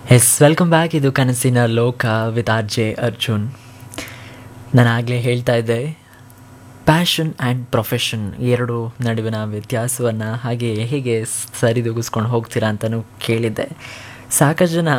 S welcome back ಇದು ಕನಸಿನ ಲೋಕ ವಿತ್ ಆರ್ ಜೆ ಅರ್ಜುನ್ ನಾನು ಆಗಲೇ ಹೇಳ್ತಾ ಇದ್ದೆ ಪ್ಯಾಷನ್ ಆ್ಯಂಡ್ ಪ್ರೊಫೆಷನ್ ಎರಡು ನಡುವಿನ ವ್ಯತ್ಯಾಸವನ್ನು ಹಾಗೆ ಹೇಗೆ ಸರಿದೂಗಿಸ್ಕೊಂಡು ಹೋಗ್ತೀರಾ ಅಂತಲೂ ಕೇಳಿದ್ದೆ ಸಾಕಷ್ಟು ಜನ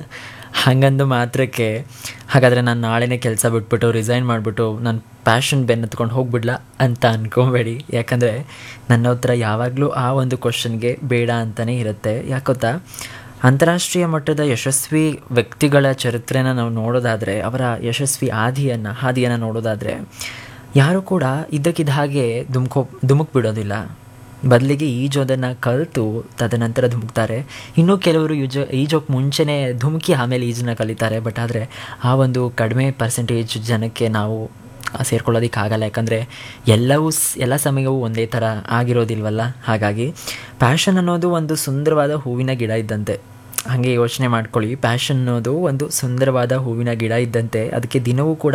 ಹಾಗಂದು ಮಾತ್ರಕ್ಕೆ ಹಾಗಾದರೆ ನಾನು ನಾಳೆನೇ ಕೆಲಸ ಬಿಟ್ಬಿಟ್ಟು ರಿಸೈನ್ ಮಾಡಿಬಿಟ್ಟು ನಾನು ಪ್ಯಾಷನ್ ಬೆನ್ನತ್ಕೊಂಡು ಹೋಗ್ಬಿಡ್ಲಾ ಅಂತ ಅಂದ್ಕೊಬೇಡಿ ಯಾಕಂದರೆ ನನ್ನ ಹತ್ರ ಯಾವಾಗಲೂ ಆ ಒಂದು ಕ್ವಶನ್ಗೆ ಬೇಡ ಅಂತಲೇ ಇರುತ್ತೆ ಯಾಕೊತ್ತಾ ಅಂತಾರಾಷ್ಟ್ರೀಯ ಮಟ್ಟದ ಯಶಸ್ವಿ ವ್ಯಕ್ತಿಗಳ ಚರಿತ್ರೆನ ನಾವು ನೋಡೋದಾದರೆ ಅವರ ಯಶಸ್ವಿ ಹಾದಿಯನ್ನು ಹಾದಿಯನ್ನು ನೋಡೋದಾದರೆ ಯಾರು ಕೂಡ ಇದ್ದಕ್ಕಿದ್ದ ಹಾಗೆ ಧುಮ್ಕೋ ಧುಮುಕ್ ಬಿಡೋದಿಲ್ಲ ಬದಲಿಗೆ ಈಜೋದನ್ನು ಕಲಿತು ತದನಂತರ ಧುಮುಕ್ತಾರೆ ಇನ್ನೂ ಕೆಲವರು ಈಜೋ ಈಜೋಕ್ಕೆ ಮುಂಚೆನೇ ಧುಮುಕಿ ಆಮೇಲೆ ಈಜನ್ನ ಕಲಿತಾರೆ ಬಟ್ ಆದರೆ ಆ ಒಂದು ಕಡಿಮೆ ಪರ್ಸೆಂಟೇಜ್ ಜನಕ್ಕೆ ನಾವು ಸೇರ್ಕೊಳ್ಳೋದಕ್ಕಾಗಲ್ಲ ಯಾಕಂದರೆ ಎಲ್ಲವೂ ಸ್ ಎಲ್ಲ ಸಮಯವೂ ಒಂದೇ ಥರ ಆಗಿರೋದಿಲ್ವಲ್ಲ ಹಾಗಾಗಿ ಪ್ಯಾಷನ್ ಅನ್ನೋದು ಒಂದು ಸುಂದರವಾದ ಹೂವಿನ ಗಿಡ ಇದ್ದಂತೆ ಹಾಗೆ ಯೋಚನೆ ಮಾಡ್ಕೊಳ್ಳಿ ಪ್ಯಾಷನ್ ಅನ್ನೋದು ಒಂದು ಸುಂದರವಾದ ಹೂವಿನ ಗಿಡ ಇದ್ದಂತೆ ಅದಕ್ಕೆ ದಿನವೂ ಕೂಡ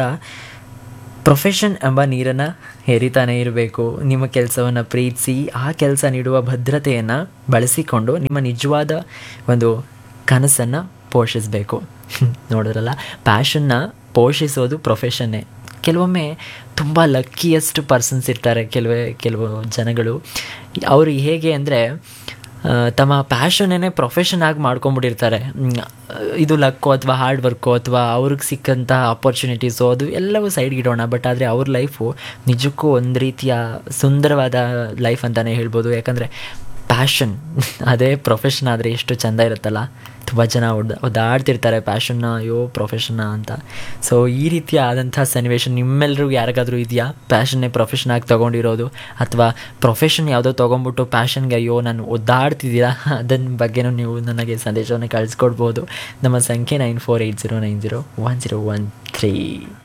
ಪ್ರೊಫೆಷನ್ ಎಂಬ ನೀರನ್ನು ಹೇರಿತಾನೆ ಇರಬೇಕು ನಿಮ್ಮ ಕೆಲಸವನ್ನು ಪ್ರೀತಿಸಿ ಆ ಕೆಲಸ ನೀಡುವ ಭದ್ರತೆಯನ್ನು ಬಳಸಿಕೊಂಡು ನಿಮ್ಮ ನಿಜವಾದ ಒಂದು ಕನಸನ್ನು ಪೋಷಿಸಬೇಕು ನೋಡಿದ್ರಲ್ಲ ಪ್ಯಾಷನ್ನ ಪೋಷಿಸೋದು ಪ್ರೊಫೆಷನ್ನೇ ಕೆಲವೊಮ್ಮೆ ತುಂಬ ಲಕ್ಕಿಯೆಸ್ಟ್ ಪರ್ಸನ್ಸ್ ಇರ್ತಾರೆ ಕೆಲವೇ ಕೆಲವು ಜನಗಳು ಅವರು ಹೇಗೆ ಅಂದರೆ ತಮ್ಮ ಪ್ಯಾಷನ್ನೇ ಪ್ರೊಫೆಷನ್ ಆಗಿ ಮಾಡ್ಕೊಂಬಿಟ್ಟಿರ್ತಾರೆ ಇದು ಲಕ್ಕೋ ಅಥವಾ ಹಾರ್ಡ್ ವರ್ಕೋ ಅಥವಾ ಅವ್ರಿಗೆ ಸಿಕ್ಕಂಥ ಆಪರ್ಚುನಿಟೀಸು ಅದು ಎಲ್ಲವೂ ಸೈಡ್ಗೆ ಇಡೋಣ ಬಟ್ ಆದರೆ ಅವ್ರ ಲೈಫು ನಿಜಕ್ಕೂ ಒಂದು ರೀತಿಯ ಸುಂದರವಾದ ಲೈಫ್ ಅಂತಲೇ ಹೇಳ್ಬೋದು ಯಾಕಂದರೆ ಪ್ಯಾಷನ್ ಅದೇ ಪ್ರೊಫೆಷನ್ ಆದರೆ ಎಷ್ಟು ಚೆಂದ ಇರುತ್ತಲ್ಲ ತುಂಬ ಜನ ಒಡ್ ಒದ್ದಾಡ್ತಿರ್ತಾರೆ ಪ್ಯಾಷನ್ನ ಅಯ್ಯೋ ಪ್ರೊಫೆಷನ್ನ ಅಂತ ಸೊ ಈ ರೀತಿಯ ಆದಂಥ ಸನ್ನಿವೇಶ ನಿಮ್ಮೆಲ್ರಿಗೂ ಯಾರಿಗಾದರೂ ಇದೆಯಾ ಪ್ಯಾಷನ್ನೇ ಪ್ರೊಫೆಷನ್ ಆಗಿ ತೊಗೊಂಡಿರೋದು ಅಥವಾ ಪ್ರೊಫೆಷನ್ ಯಾವುದೋ ತೊಗೊಂಬಿಟ್ಟು ಪ್ಯಾಷನ್ಗೆ ಅಯ್ಯೋ ನಾನು ಒದ್ದಾಡ್ತಿದ್ದೀರಾ ಅದನ್ನ ಬಗ್ಗೆನೂ ನೀವು ನನಗೆ ಸಂದೇಶವನ್ನು ಕಳಿಸ್ಕೊಡ್ಬೋದು ನಮ್ಮ ಸಂಖ್ಯೆ nine four eight zero nine zero one zero one three